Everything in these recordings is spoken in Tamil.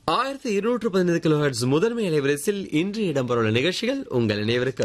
ஆயிரத்தி இருநூற்று பதினைந்து கிலோஹெர்ட்ஸ் முதன்மை அலைவரிசையில் இன்று இடம்பெறவுள்ள நிகழ்ச்சிகள் உங்கள் நினைவிற்கு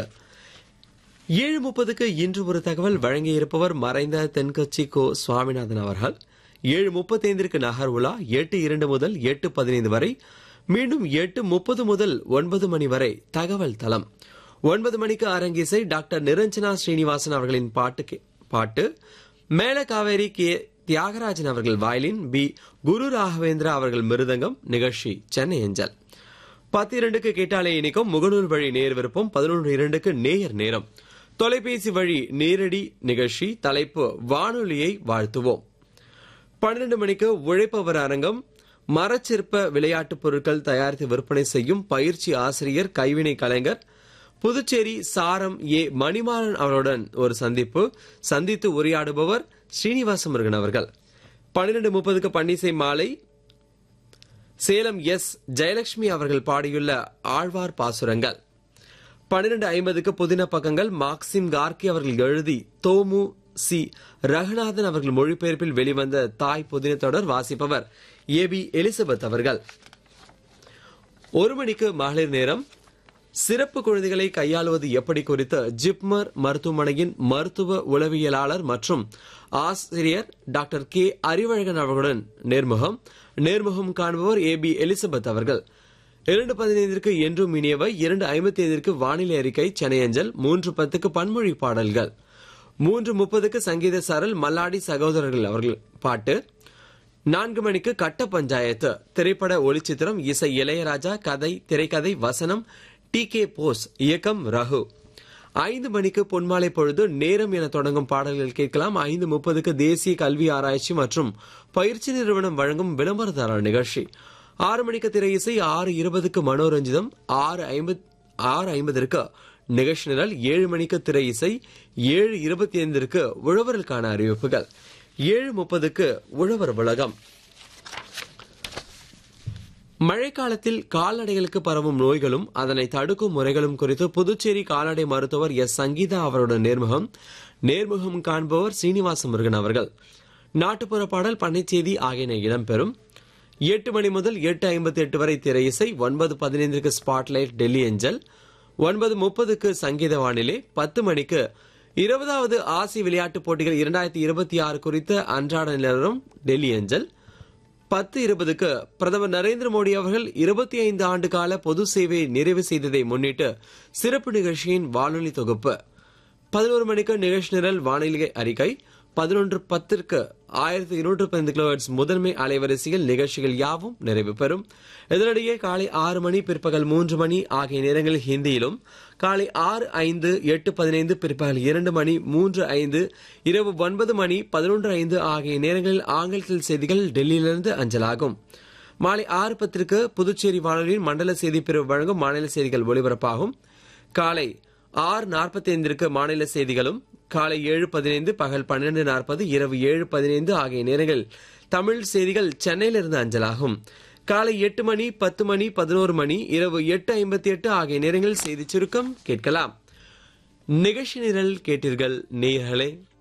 ஏழு முப்பதுக்கு இன்று ஒரு தகவல் வழங்கியிருப்பவர் மறைந்த தென்கட்சி கோ சுவாமிநாதன் அவர்கள் ஏழு முப்பத்தைந்திற்கு நகர் உலா எட்டு இரண்டு முதல் எட்டு பதினைந்து வரை மீண்டும் எட்டு முப்பது முதல் ஒன்பது மணி வரை தகவல் தளம் ஒன்பது மணிக்கு அரங்கிசை டாக்டர் நிரஞ்சனா ஸ்ரீனிவாசன் அவர்களின் பாட்டு கே- பாட்டு மேல காவேரி கே தியாகராஜன் அவர்கள் வயலின் பி குரு ராகவேந்திரா அவர்கள் மிருதங்கம் நிகழ்ச்சி சென்னை அஞ்சல் பத்து இரண்டுக்கு கேட்டாலே இணைக்கும் முகநூல் வழி நேர் விருப்பம் பதினொன்று இரண்டுக்கு நேயர் நேரம் தொலைபேசி வழி நேரடி நிகழ்ச்சி தலைப்பு வானொலியை வாழ்த்துவோம் பன்னிரண்டு மணிக்கு உழைப்பவர் அரங்கம் மரச்சிற்ப விளையாட்டுப் பொருட்கள் தயாரித்து விற்பனை செய்யும் பயிற்சி ஆசிரியர் கைவினை கலைஞர் புதுச்சேரி சாரம் ஏ மணிமாறன் அவருடன் ஒரு சந்திப்பு சந்தித்து உரையாடுபவர் ஸ்ரீனிவாச முருகன் அவர்கள் பன்னிரண்டு முப்பதுக்கு பன்னிசை மாலை சேலம் எஸ் ஜெயலட்சுமி அவர்கள் பாடியுள்ள ஆழ்வார் பாசுரங்கள் பன்னிரண்டு ஐம்பதுக்கு புதின பக்கங்கள் மார்க்சிம் கார்கி அவர்கள் எழுதி தோமு சி ரகுநாதன் அவர்கள் மொழிபெயர்ப்பில் வெளிவந்த தாய் புதின தொடர் வாசிப்பவர் ஏ பி எலிசபெத் அவர்கள் ஒரு மணிக்கு மகளிர் நேரம் சிறப்பு குழந்தைகளை கையாளுவது எப்படி குறித்து ஜிப்மர் மருத்துவமனையின் மருத்துவ உளவியலாளர் மற்றும் ஆசிரியர் டாக்டர் கே அறிவழகன் அவர்களுடன் நேர்முகம் நேர்முகம் காண்பவர் ஏ பி எலிசபெத் அவர்கள் இரண்டு பதினைந்திற்கு என்றும் இனியவை இரண்டு ஐம்பத்தி ஐந்திற்கு வானிலை அறிக்கை சென்னை அஞ்சல் மூன்று பத்துக்கு பன்மொழி பாடல்கள் மூன்று முப்பதுக்கு சங்கீத சாரல் மல்லாடி சகோதரர்கள் அவர்கள் பாட்டு நான்கு மணிக்கு கட்ட பஞ்சாயத்து திரைப்பட ஒளிச்சித்திரம் இசை இளையராஜா கதை திரைக்கதை வசனம் டி கே போஸ் இயக்கம் ரகு ஐந்து மணிக்கு பொன்மாலை பொழுது நேரம் என தொடங்கும் பாடல்கள் கேட்கலாம் ஐந்து முப்பதுக்கு தேசிய கல்வி ஆராய்ச்சி மற்றும் பயிற்சி நிறுவனம் வழங்கும் விளம்பரதாரர் நிகழ்ச்சி ஆறு மணிக்கு திரை இசை ஆறு இருபதுக்கு மனோரஞ்சிதம் ஆறு ஐம்பது ஆறு ஐம்பதற்கு நிகழ்ச்சி நிரல் ஏழு மணிக்கு திரை இசை ஏழு இருபத்தி ஐந்திற்கு உழவர்களுக்கான அறிவிப்புகள் ஏழு முப்பதுக்கு உழவர் உலகம் மழைக்காலத்தில் கால்நடைகளுக்கு பரவும் நோய்களும் அதனை தடுக்கும் முறைகளும் குறித்து புதுச்சேரி கால்நடை மருத்துவர் எஸ் சங்கீதா அவருடன் நேர்முகம் நேர்முகம் காண்பவர் சீனிவாச முருகன் அவர்கள் நாட்டுப்புற பாடல் பண்ணைச்செய்தி ஆகியன இடம்பெறும் எட்டு மணி முதல் எட்டு ஐம்பத்தி எட்டு வரை திரை இசை ஒன்பது பதினைந்துக்கு ஸ்பாட்லைட் டெல்லி ஏஞ்சல் ஒன்பது முப்பதுக்கு சங்கீத வானிலை பத்து மணிக்கு இருபதாவது ஆசிய விளையாட்டுப் போட்டிகள் இரண்டாயிரத்தி இருபத்தி ஆறு குறித்த அன்றாட நிலவரம் டெல்லி ஏஞ்சல் பத்து இருபதுக்கு பிரதமர் நரேந்திர மோடி அவர்கள் இருபத்தி ஐந்து ஆண்டு கால பொது சேவையை நிறைவு செய்ததை முன்னிட்டு சிறப்பு நிகழ்ச்சியின் வானொலி தொகுப்பு பதினோரு மணிக்கு நிகழ்ச்சி நிரல் வானிலை அறிக்கை பதினொன்று பத்திற்கு ஆயிரத்தி இருநூற்று பதினைந்து கிலோஹெர்ட்ஸ் முதன்மை அலைவரிசையில் நிகழ்ச்சிகள் யாவும் நிறைவு பெறும் இதனிடையே காலை ஆறு மணி பிற்பகல் மூன்று மணி ஆகிய நேரங்களில் ஹிந்தியிலும் காலை ஆறு ஐந்து எட்டு பதினைந்து பிற்பகல் இரண்டு மணி மூன்று ஐந்து இரவு ஒன்பது மணி பதினொன்று ஐந்து ஆகிய நேரங்களில் ஆங்கிலத்தில் செய்திகள் டெல்லியிலிருந்து அஞ்சலாகும் மாலை ஆறு பத்திற்கு புதுச்சேரி வானொலியின் மண்டல செய்திப் பிரிவு வழங்கும் மாநில செய்திகள் ஒலிபரப்பாகும் காலை ஆறு நாற்பத்தி ஐந்திற்கு மாநில செய்திகளும் காலை ஏழு பதினைந்து பகல் பன்னிரண்டு நாற்பது இரவு ஏழு பதினைந்து ஆகிய நேரங்களில் தமிழ் செய்திகள் சென்னையிலிருந்து அஞ்சலாகும் காலை எட்டு மணி பத்து மணி பதினோரு மணி இரவு எட்டு ஐம்பத்தி எட்டு ஆகிய நேரங்களில் செய்திச் சுருக்கம் கேட்கலாம் நிகழ்ச்சி நிரல் கேட்டீர்கள் நேயர்களே